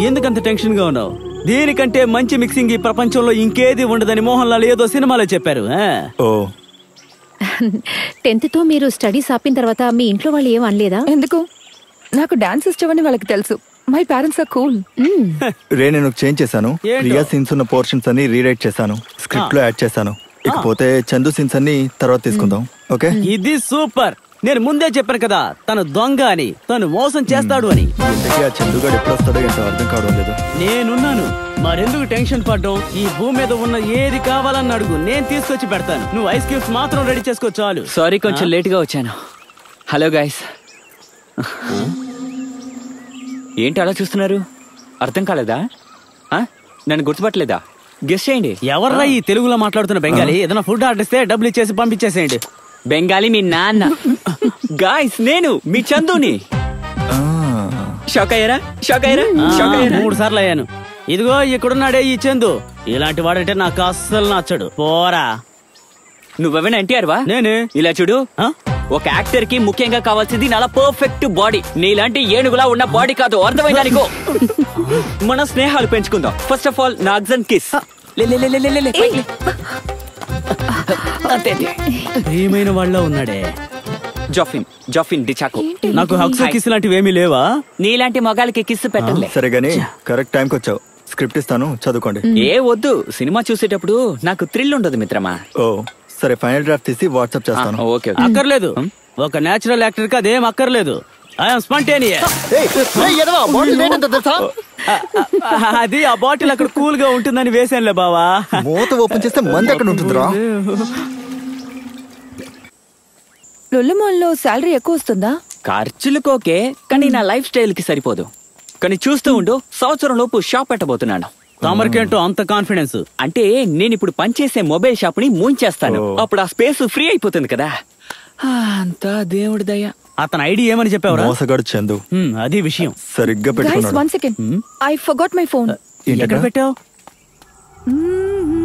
ఎందుకంత టెన్షన్ గా ఉన్నావు దీనికంటే మంచి మిక్సింగ్ ఈ ప్రపంచంలో ఇంకేది ఉండదని మోహన్ లాల్ ఏదో సినిమాలో చెప్పారు ఆ? ఓ టెన్త్ తో మీరు స్టడీస్ ఆపిన తర్వాత మీ ఇంట్లో వాళ్ళు ఏం అనలేదా ఎందుకు నాకు డాన్స్ ఇష్టమని వాళ్ళకి తెలుసు మై పేరెంట్స్ ఆర్ కూల్ రే నేను చేంజ్ చేశాను ఏంటో? ప్రియా సీన్స్ ఉన్న పోర్షన్స్ అన్ని రీరైట్ చేశాను స్క్రిప్ట్ లో యాడ్ చేశాను ఇకపోతే చందు సీన్స్ అన్ని తర్వాత తీసుకుందాం ఓకే ఇది సూపర్ నేను ముందే చెప్పాను కదా తను దొంగ అని తను మోసం చేస్తాడు అని ఇంతకీ ఆ చందుగాడు ఎప్పుడు వస్తాడో ఏంటో అర్థం కావడం లేదు నేనున్నాను మరెందుకు టెన్షన్ పడ్డం ఈ భూమి మీద ఉన్న ఏది కావాలన్న అడుగు నేను తీసుకొచ్చి పెడతాను నువ్వు ఐస్ క్యూబ్స్ మాత్రం రెడీ చేసుకో చాలు సారీ కొంచెం లేట్ గా వచ్చాను హలో గాయస్ ఏంటి అలా చూస్తున్నారు అర్థం కాలేదా ఆ? నన్ను గుర్తుపట్టలేదా గెస్ట్ చేయండి ఎవర్రా ఈ తెలుగులో మాట్లాడుతున్న బెంగాలీ ఏదైనా ఫుడ్ ఆర్డర్ ఇస్తే డబ్బులు ఇచ్చేసి పంపించేసేయండి బెంగాలీ మీ నాన్న గాయస్ నేను మీ చందుని షాక్ అయ్యారా షాక్ అయ్యారా షాక్ అయ్యారా మూడు సార్లు అయ్యాను ఇదిగో ఇక్కడున్నాడే ఈ చందు ఇలాంటి వాడంటే నాకు అస్సలు నచ్చడు పోరా నువ్వెవైనా ఎన్టీఆర్ వా నేనే ఇలా చూడు ఆ? ఒక యాక్టర్ కి ముఖ్యంగా కావాల్సింది నాలా పర్ఫెక్ట్ బాడీ నీలాంటి ఏనుగులా ఉన్న బాడీ కాదు అర్థమైందా నీకు మన స్నేహాలు పెంచుకుందాం ఫస్ట్ ఆఫ్ ఆల్ నా అగ్జన్ కిస్ లే లే, లే, లే, లే, లే, లే, పైకి లే. అంతే, అంతే. ప్రియమైన వాళ్ళ ఉన్నాడే జాఫిన్ జాఫిన్ డిచాకో నాకు హక్స్ కిస్ లాంటివి ఏమీ లేవా నీలాంటి మగాళ్ళకి కిస్ పెట్టలే సరే గానీ కరెక్ట్ టైంకి వచ్చావు స్క్రిప్ట్ ఇస్తాను చదువుకోండి ఏ వద్దు సినిమా చూసేటప్పుడు నాకు థ్రిల్ ఉండదు మిత్రమా ఓ సరే ఫైనల్ డ్రాఫ్ట్ తీసి వాట్సాప్ ఆ, చేస్తాను ఓకే ఓకే. అక్కర్లేదు ఒక నేచురల్ యాక్టర్ కి అదేం అక్కర్లేదు ఐఎమ్ స్పాంటేనియస్ అది ఆ బాటిల్ అక్కడ కూల్ గా ఉంటుందని వేసానులే బావా మూత ఓపెన్ చేస్తే మంది ఎక్కడ ఉంటుందిరా లొల్లుమాల్లో శాలరీ ఎక్కువ వస్తుందా ఖర్చులకు ఓకే కానీ నా లైఫ్ స్టైల్ కి సరిపోదు కానీ చూస్తూ ఉండు సంవత్సరం లోపు షాప్ పెట్టబోతున్నాను తమరికేంటో అంత కాన్ఫిడెన్స్ అంటే నేను ఇప్పుడు పనిచేసే మొబైల్ షాప్ ని మూయించేస్తాను ఓ. అప్పుడు ఆ స్పేస్ ఫ్రీ అయిపోతుంది కదా ఆ, అంతా దేవుడి దయ అతని ఐడి ఏమని చెప్పావురా మోసగాడు చందు హ్మ్, అది విషయం సరిగ్గా గైస్ పెట్టుకున్నాడు one second I forgot my phone ఎక్కడ ఏంటన్నా? పెట్టావు